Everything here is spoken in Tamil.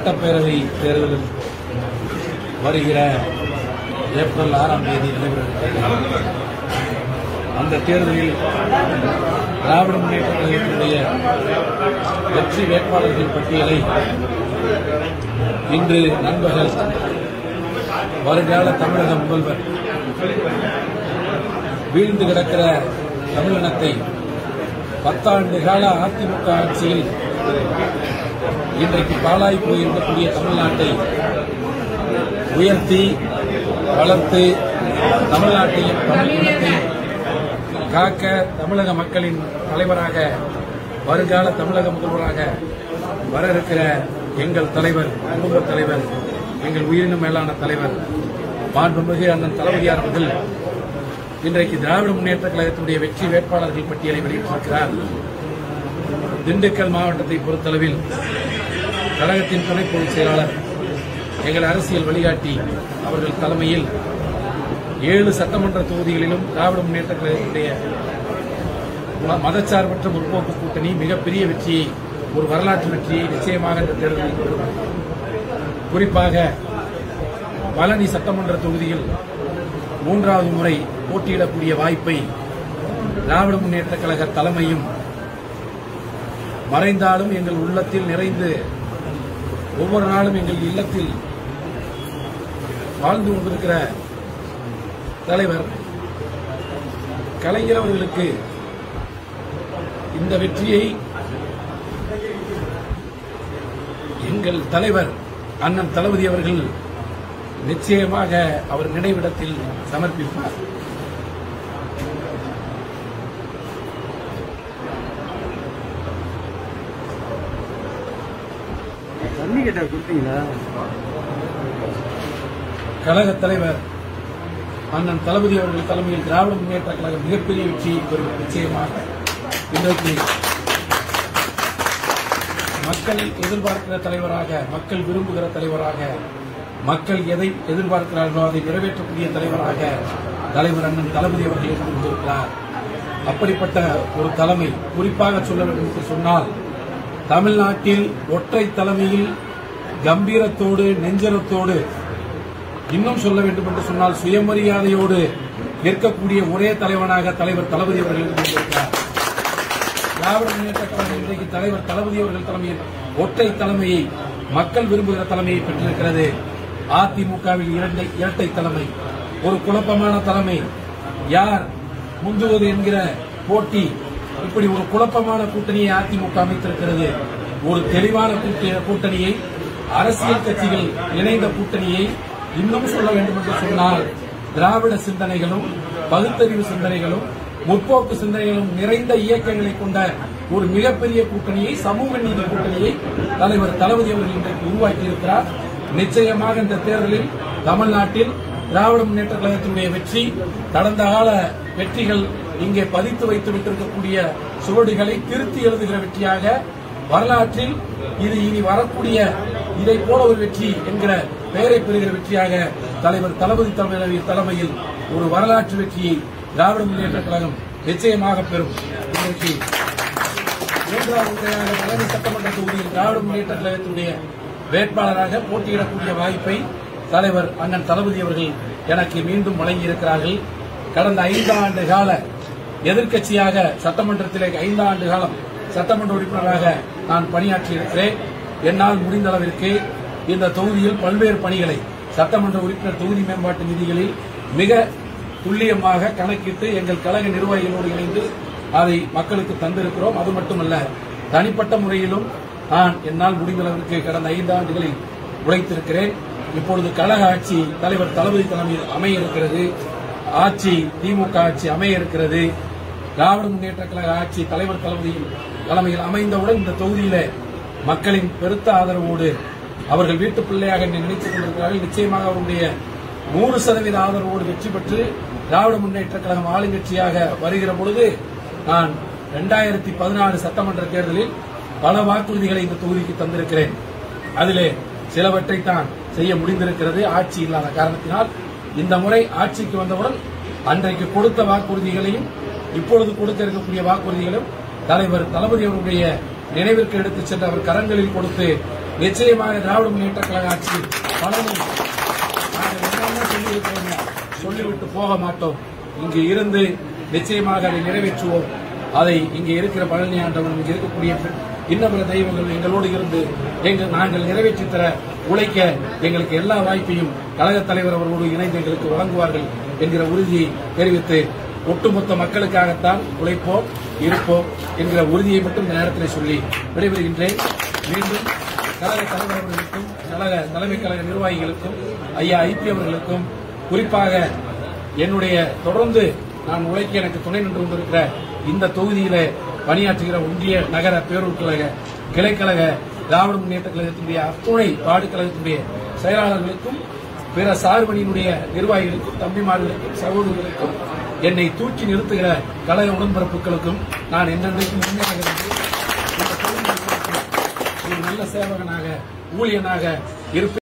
சட்டப்பேரவை தேர்தல் வருகிற ஏப்ரல் ஆறாம் தேதி நடைபெறுகிறது அந்த தேர்தலில் திராவிட முன்னேற்ற கழகத்தினுடைய வெற்றி வேட்பாளர்கள் பட்டியலை இன்று நண்பர்கள் வருங்கால தமிழக முதல்வர் வீழ்ந்து கிடக்கிற தமிழினத்தை பத்தாண்டு கால அதிமுக ஆட்சியில் இன்றைக்கு பாழாய் போயிருக்கக்கூடிய தமிழ்நாட்டை உயர்த்தி வளர்த்து தமிழ்நாட்டையும் தமிழ் இனத்தையும் காக்க தமிழக மக்களின் தலைவராக வருங்கால தமிழக முதல்வராக வர இருக்கிற எங்கள் தலைவர் குடும்ப தலைவர் எங்கள் உயிரினும் மேலான தலைவர் மாண்புமிகு அண்ணன் தளபதியார் அவர்கள் இன்றைக்கு திராவிட முன்னேற்ற கழகத்தினுடைய வெற்றி வேட்பாளர்கள் பட்டியலை வெளியிட்டிருக்கிறார் திண்டுக்கல் மாவட்டத்தை பொறுத்தளவில் கழகத்தின் துணை பொதுச் செயலாளர் எங்கள் அரசியல் வழிகாட்டி அவர்கள் தலைமையில் ஏழு சட்டமன்ற தொகுதிகளிலும் திராவிட முன்னேற்ற கழகத்தினுடைய ம- மதச்சார்பற்ற முற்போக்கு கூட்டணி மிகப்பெரிய வெற்றியை ஒரு வரலாற்று வெற்றியை நிச்சயமாக இந்த தேர்தலில் பெறும் குறிப்பாக பழனி சட்டமன்ற தொகுதியில் மூன்றாவது முறை போட்டியிடக்கூடிய வாய்ப்பை திராவிட முன்னேற்ற கழக தலைமையும் மறைந்தாலும் எங்கள் உள்ளத்தில் நிறைந்து ஒவ்வொரு நாளும் எங்கள் இல்லத்தில் வாழ்ந்து கொண்டிருக்கிற தலைவர் கலைஞர் அவர்களுக்கு இந்த வெற்றியை எங்கள் தலைவர் அண்ணன் தளபதி அவர்கள் நிச்சயமாக அவர் நினைவிடத்தில் சமர்ப்பிப்பார் தண்ணி கேட்டா கொடுத்தீங்களா கழக தலைவர் அண்ணன் தளபதி அவர்கள் தலைமையில் திராவிட முன்னேற்ற கழகம் மிகப்பெரிய வெற்றியை பெறும் நிச்சயமாக இன்றைக்கு மக்கள் எதிர்பார்க்கிற தலைவராக மக்கள் விரும்புகிற தலைவராக மக்கள் எதை எதிர்பார்க்கிறார்களோ அதை நிறைவேற்றக்கூடிய தலைவராக தலைவர் அண்ணன் தளபதி அவர்கள் இருந்து கொண்டிருக்கிறார் அப்படிப்பட்ட ஒரு தலைமை குறிப்பாக சொல்ல வேண்டும் என்று சொன்னால் தமிழ்நாட்டில் ஒற்றை தலைமையில் கம்பீரத்தோடு நெஞ்சரத்தோடு இன்னும் சொல்ல வேண்டும் என்று சொன்னால் சுயமரியாதையோடு நிற்கக்கூடிய ஒரே தலைவனாக தலைவர் தளபதி அவர்கள் இருந்து கொண்டிருக்கிறார் திராவிட முன்னேற்ற கழகம் இன்றைக்கு தலைவர் தளபதி அவர்கள் தலைமையில் ஒற்றை தலைமையை மக்கள் விரும்புகிற தலைமையை பெற்றிருக்கிறது அதிமுகவில் இரண்டை இரட்டை தலைமை ஒரு குழப்பமான தலைமை யார் முந்துவது என்கிற போட்டி இப்படி ஒரு குழப்பமான கூட்டணியை அதிமுக அமைத்திருக்கிறது ஒரு தெளிவான கூட்ட- கூட்டணியை அரசியல் கட்சிகள் இணைந்த கூட்டணியை இன்னும் சொல்ல வேண்டும் என்று சொன்னால் திராவிட சிந்தனைகளும் பகுத்தறிவு சிந்தனைகளும் முற்போக்கு சிந்தனைகளும் நிறைந்த இயக்கங்களை கொண்ட ஒரு மிகப்பெரிய கூட்டணியை சமூக நீதி கூட்டணியை தலைவர் தளபதி அவர்கள் இன்றைக்கு உருவாக்கியிருக்கிறார் நிச்சயமாக இந்த தேர்தலில் தமிழ்நாட்டில் திராவிட முன்னேற்ற கழகத்தினுடைய வெற்றி கடந்த கால வெற்றிகள் இங்கே பதித்து வைத்து விட்டிருக்கக்கூடிய சுவடுகளை திருத்தி எழுதுகிற வெற்றியாக வரலாற்றில் இது இனி வரக்கூடிய இதை போல ஒரு வெற்றி என்கிற பெயரை பெறுகிற வெற்றியாக தலைவர் தளபதி தலைமையில் தலைமையில் ஒரு வரலாற்று வெற்றியை திராவிட முன்னேற்ற கழகம் நிச்சயமாக பெறும் இன்றைக்கு மூன்றாவது முறையாக பழனி சட்டமன்ற தொகுதியில் திராவிட முன்னேற்ற கழகத்தினுடைய வேட்பாளராக போட்டியிடக்கூடிய வாய்ப்பை தலைவர் அண்ணன் தளபதி அவர்கள் எனக்கு மீண்டும் வழங்கியிருக்கிறார்கள் கடந்த ஐந்தாண்டு கால எதிர்க்கட்சியாக சட்டமன்றத்திலே ஐந்தாண்டு காலம் சட்டமன்ற உறுப்பினராக நான் பணியாற்றியிருக்கிறேன் என்னால் முடிந்த அளவிற்கு இந்த தொகுதியில் பல்வேறு பணிகளை சட்டமன்ற உறுப்பினர் தொகுதி மேம்பாட்டு நிதிகளில் மிக துல்லியமாக கணக்கிட்டு எங்கள் கழக நிர்வாகிகளோடு இணைந்து அதை மக்களுக்கு தந்திருக்கிறோம் அது மட்டுமல்ல தனிப்பட்ட முறையிலும் நான் என்னால் முடிந்த அளவிற்கு கடந்த ஐந்து ஆண்டுகளில் உழைத்திருக்கிறேன் இப்பொழுது கழக ஆட்சி தலைவர் தளபதி தலைமையில் அமைய இருக்கிறது ஆட்சி திமுக ஆட்சி அமைய இருக்கிறது திராவிட முன்னேற்ற கழக ஆட்சி தலைவர் தளபதியில் தலைமையில் அமைந்தவுடன் இந்த தொகுதியில மக்களின் பெருத்த ஆதரவோடு அவர்கள் வீட்டு பிள்ளையாக என்னை நினைத்துக் கொண்டிருக்கிறார்கள் நிச்சயமாக அவருடைய நூறு சதவீத ஆதரவோடு வெற்றி பெற்று திராவிட முன்னேற்ற கழகம் ஆளுங்கட்சியாக வருகிற பொழுது நான் இரண்டாயிரத்தி பதினாறு சட்டமன்ற தேர்தலில் பல வாக்குறுதிகளை இந்த தொகுதிக்கு தந்திருக்கிறேன் அதிலே சிலவற்றை தான் செய்ய முடிந்திருக்கிறது ஆட்சி இல்லாத காரணத்தினால் இந்த முறை ஆட்சிக்கு வந்தவுடன் அன்றைக்கு கொடுத்த வாக்குறுதிகளையும் இப்பொழுது கொடுக்க இருக்கக்கூடிய வாக்குறுதிகளும் தலைவர் தளபதி அவருடைய நினைவிற்கு எடுத்துச் சென்று அவர் கரங்களில் கொடுத்து நிச்சயமாக திராவிட முன்னேற்ற கழக ஆட்சி பலனும் நாங்கள் என்னென்ன சொல்லியிருக்கிறோமோ சொல்லிவிட்டு போக மாட்டோம் இங்கு இருந்து நிச்சயமாக அதை நிறைவேற்றுவோம் அதை இங்கே இருக்கிற பழனி ஆண்டவன் இங்கே இருக்கக்கூடிய இன்னபிற தெய்வங்கள் எங்களோடு இருந்து எங்கள் நாங்கள் நிறைவேற்றித் தர உழைக்க எங்களுக்கு எல்லா வாய்ப்பையும் கழக தலைவர் அவர்களோடு இணைந்து எங்களுக்கு வழங்குவார்கள் என்கிற உறுதியை தெரிவித்து ஒட்டுமொத்த மக்களுக்காகத்தான் உழைப்போம் இருப்போம் என்கிற உறுதியை மட்டும் இந்த நேரத்தில் சொல்லி விடைபெறுகின்றேன் மீண்டும் கழக தலைவர் அவர்களுக்கும் கழக தலைமை கழக நிர்வாகிகளுக்கும் ஐயா ஐபி அவர்களுக்கும் குறிப்பாக என்னுடைய தொடர்ந்து நான் உழைக்க எனக்கு துணை நின்று கொண்டிருக்கிற இந்த தொகுதியில பணியாற்றுகிற ஒன்றிய நகர பேரூர் கழக கிளைக்கழக திராவிட முன்னேற்ற கழகத்தினுடைய அத்துணை வார்டு கழகத்தினுடைய செயலாளர்களுக்கும் பிற சார்பணியினுடைய நிர்வாகிகளுக்கும் தம்பிமார்களுக்கும் சகோதரர்களுக்கும் என்னை தூக்கி நிறுத்துகிற கழக உடன்பிறப்புகளுக்கும் நான் என்னென்றைக்கும் முன்னேறுகிறது இந்த தொழில்நுட்பத்தில் ஒரு நல்ல சேவகனாக ஊழியனாக இருப்பேன்